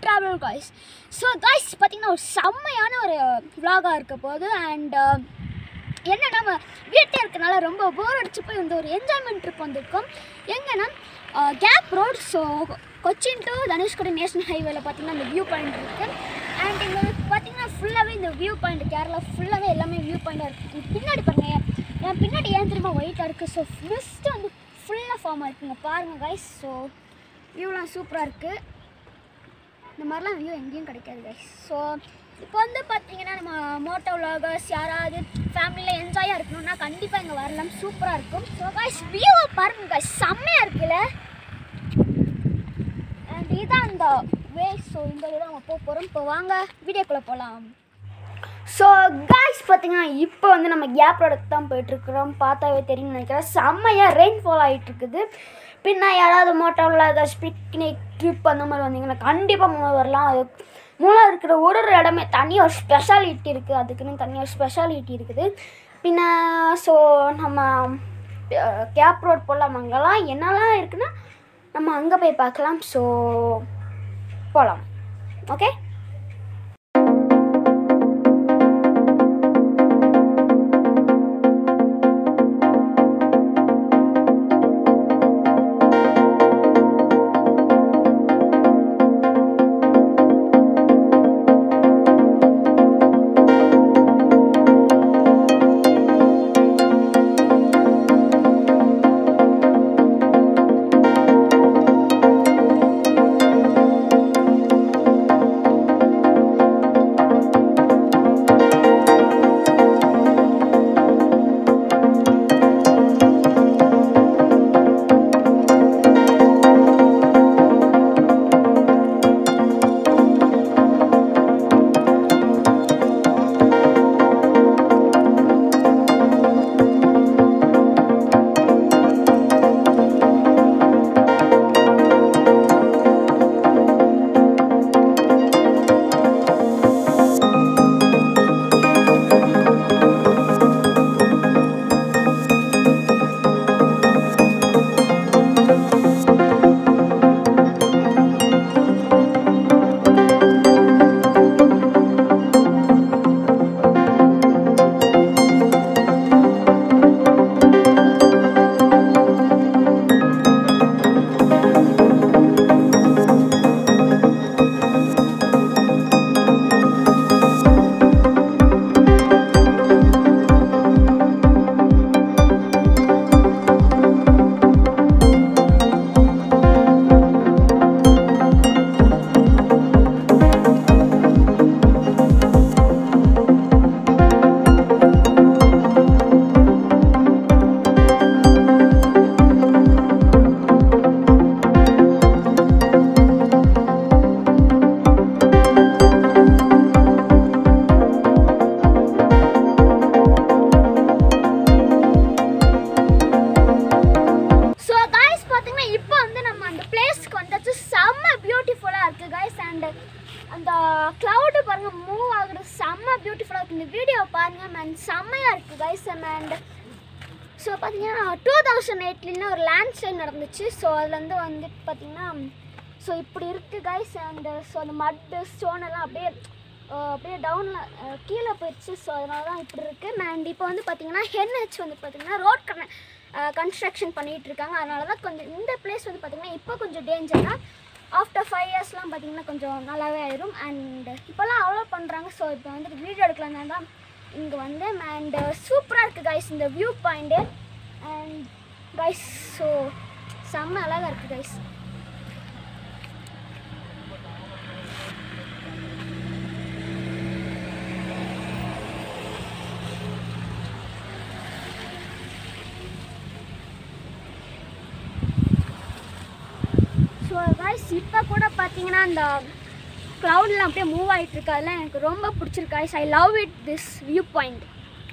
travel guys so guys பார்த்தீங்கன்னா ஒரு செம்மையான ஒரு vlog-ஆ இருக்க போகுது அண்ட் என்ன நம்ம வீட்டில் இருக்கனால ரொம்ப போர் அடிச்சு போய் இந்த ஒரு என்ஜாய்மெண்ட் ட்ரிப் வந்திருக்கோம் எங்கன்னா gap road so Cochin to Dhanushkodi national ஹைவேல பார்த்தீங்கன்னா இந்த வியூ பாயிண்ட் இருக்குது அண்ட் இங்கே பார்த்தீங்கன்னா ஃபுல்லாகவே இந்த வியூ பாயிண்ட் கேரளா ஃபுல்லாகவே எல்லாமே வியூ பாயிண்டாக இருக்குது பின்னாடி பாருங்க என் பின்னாடி ஏன் தெரியுமா ஒயிட்டாக இருக்குது ஸோ மிஸ்ட் வந்து ஃபுல்லாக ஃபார்ம் இருக்குங்க பாருங்கள் கைஸ் ஸோ வியூலாம் சூப்பராக இருக்குது இந்த மாதிரிலாம் வியூ எங்கேயும் கிடைக்காது கைஸ் ஸோ இப்போ வந்து பார்த்தீங்கன்னா நம்ம மோட்டோ vloggers யாராவது ஃபேமிலியில் என்ஜாயாக இருக்கணும்னா கண்டிப்பாக இங்கே வரலாம் சூப்பராக இருக்கும் ஸோ கைஸ் வியூவை பாருங்க கைஸ் செம்மையாக இருக்குல்ல அண்ட் இதான் அந்த வே ஸோ இந்த வழியாக நம்ம போக போகிறோம் இப்போ வாங்க வீடியோக்குள்ளே போகலாம் ஸோ காய்ஸ் பார்த்தீங்கன்னா இப்போ வந்து நம்ம கேப் ரோடுக்கு தான் போயிட்டுருக்குறோம் பார்த்தாவே தெரியும்னு நினைக்கிறேன் செம்மையாக ரெயின்ஃபால் ஆகிட்டு இருக்குது பின்ன யாராவது மோட்டோவில் ஏதாச்சும் பிக்னிக் ட்ரிப் அந்த மாதிரி வந்தீங்கன்னா கண்டிப்பாக மூலம் வரலாம் அது மூலம் இருக்கிற ஒரு ஒரு இடமே தனி ஒரு ஸ்பெஷாலிட்டி இருக்குது அதுக்குன்னு தனியாக ஸ்பெஷாலிட்டி இருக்குது பின்ன ஸோ நம்ம கேப் ரோட் போகலாம் அங்கெல்லாம் என்னெல்லாம் இருக்குன்னா நம்ம அங்கே போய் பார்க்கலாம் ஸோ போகலாம் ஓகே ஸோ காய்ஸ் பார்த்தீங்கன்னா இப்போ வந்து நம்ம அந்த பிளேஸ்க்கு வந்தாச்சு செம்ம பியூட்டிஃபுல்லாக இருக்குது காய்ஸ் அண்ட் அந்த க்ளவுடு பாருங்கள் மூவ் ஆகுறது செம்ம பியூட்டிஃபுல்லாக இருக்குது இந்த வீடியோ பாருங்கள் மேன் செம்மையாக இருக்குது காய்ஸ் அண்ட் ஸோ பார்த்தீங்கன்னா டூ தௌசண்ட் எயிட்லின்னு ஒரு லேண்ட் ஸ்லைட் நடந்துச்சு ஸோ அதுலேருந்து வந்து பார்த்தீங்கன்னா ஸோ இப்படி இருக்குது கைஸ் அண்ட் ஸோ அந்த மட்டு ஸ்டோன் எல்லாம் அப்படியே அஹ், அப்படியே டவுனில் கீழே போயிடுச்சு ஸோ அதனால தான் இப்படி இருக்குது அண்ட் இப்போ வந்து பார்த்தீங்கன்னா ஹென்ஹெச் வந்து பார்த்தீங்கன்னா ரோட் கன கன்ஸ்ட்ரக்ஷன் பண்ணிகிட்டு இருக்காங்க அதனால தான் கொஞ்சம் இந்த பிளேஸ் வந்து பார்த்தீங்கன்னா இப்போ கொஞ்சம் டேஞ்சர் தான் ஆஃப்டர் ஃபைவ் இயர்ஸ்லாம் பார்த்தீங்கன்னா கொஞ்சம் நல்லாவே ஆயிரும் அண்ட் இப்போல்லாம் அவ்வளோ பண்ணுறாங்க ஸோ இப்போ வந்துட்டு வீடியோ எடுக்கலாம் தான் இங்கே வந்து அண்ட் சூப்பராக இருக்குது கைஸ் இந்த view point and guys so செம்ம அழகாக இருக்குது கைஸ் ஸோ கைஸ் இப்போ கூட பார்த்தீங்கன்னா அந்த க்ளவுட்லாம் அப்படியே மூவ் ஆகிட்டு இருக்கு அதெல்லாம் எனக்கு ரொம்ப பிடிச்சிருக்கு guys I love it this view point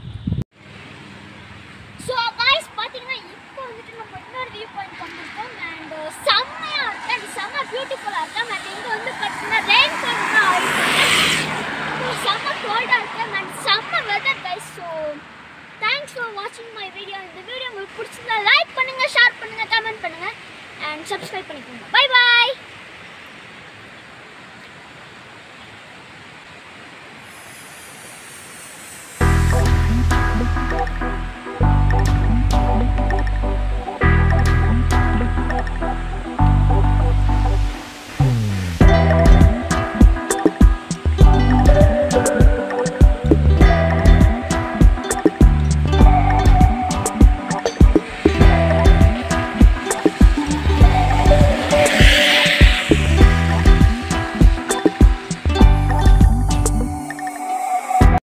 so guys பார்த்தீங்கன்னா இப்போ வந்துட்டு நம்ம இன்னொரு வியூ பாயிண்ட் வந்திருக்கோம் அண்ட் செம்மையாக இருக்கு அண்ட் செம்ம பியூட்டிஃபுல்லாக இருக்கு அண்ட் இங்கே வந்து பார்த்தீங்கன்னா ரெயின் பாயிண்ட் ஆகிட்டு செம்ம கோல்டாக இருக்கு அண்ட் செம்ம weather guys so thanks for வாட்சிங் மை வீடியோ இந்த வீடியோ உங்களுக்கு பிடிச்சிருந்தா லைக் பண்ணுங்கள் ஷேர் பண்ணுங்கள் கமெண்ட் பண்ணுங்கள் அண்ட் சப்ஸ்கிரைப் பண்ணிக்கோங்க பை பை